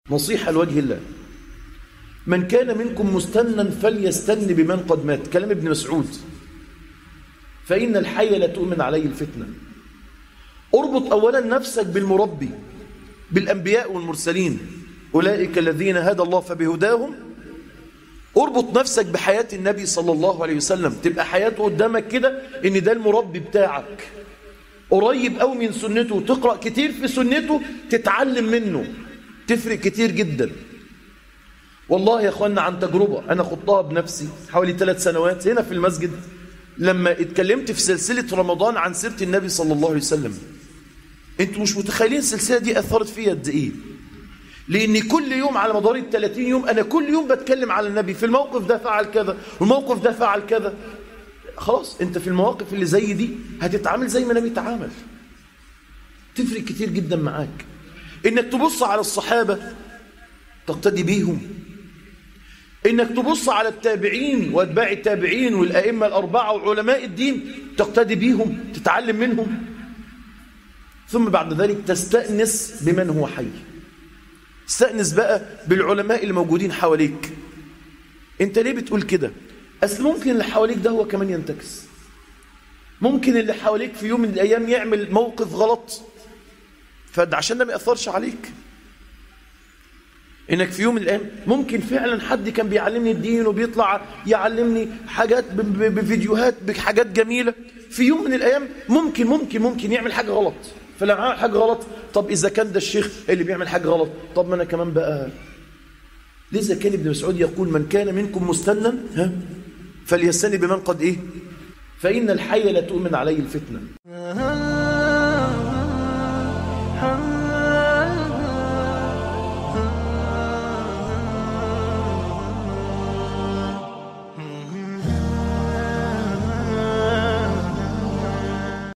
نصيحة لوجه الله من كان منكم مستنا فليستن بمن قد مات كلام ابن مسعود فإن الحي لا تؤمن عليه الفتنة اربط أولا نفسك بالمربي بالأنبياء والمرسلين أولئك الذين هدى الله فبهداهم اربط نفسك بحياة النبي صلى الله عليه وسلم تبقى حياته قدامك كده ان ده المربي بتاعك قريب قوي من سنته تقرأ كتير في سنته تتعلم منه تفرق كتير جدا والله يا اخوانا عن تجربة انا خضتها بنفسي حوالي ثلاث سنوات هنا في المسجد لما اتكلمت في سلسلة رمضان عن سيرة النبي صلى الله عليه وسلم انتوا مش متخيلين السلسلة دي اثرت فيا قد ايه لاني كل يوم على مدار ال 30 يوم انا كل يوم بتكلم على النبي في الموقف ده فعل كذا والموقف ده فعل كذا خلاص انت في المواقف اللي زي دي هتتعامل زي ما النبي اتعامل تفرق كتير جدا معاك انك تبص على الصحابة تقتدي بيهم انك تبص على التابعين واتباع التابعين والائمه الاربعه وعلماء الدين تقتدي بيهم تتعلم منهم ثم بعد ذلك تستأنس بمن هو حي استأنس بقى بالعلماء اللي موجودين حواليك انت ليه بتقول كده اصل ممكن اللي حواليك ده هو كمان ينتكس ممكن اللي حواليك في يوم من الايام يعمل موقف غلط فده عشان ده ما ياثرش عليك انك في يوم من الايام ممكن فعلا حد كان بيعلمني الدين وبيطلع يعلمني حاجات بفيديوهات بحاجات جميله في يوم من الايام ممكن ممكن ممكن يعمل حاجه غلط فلما عمل حاجه غلط طب اذا كان ده الشيخ اللي بيعمل حاجه غلط طب ما انا كمان بقى لذا كان ابن مسعود يقول من كان منكم مستنا ها فليستني بمن قد ايه فان الحي لا تؤمن عليه الفتنه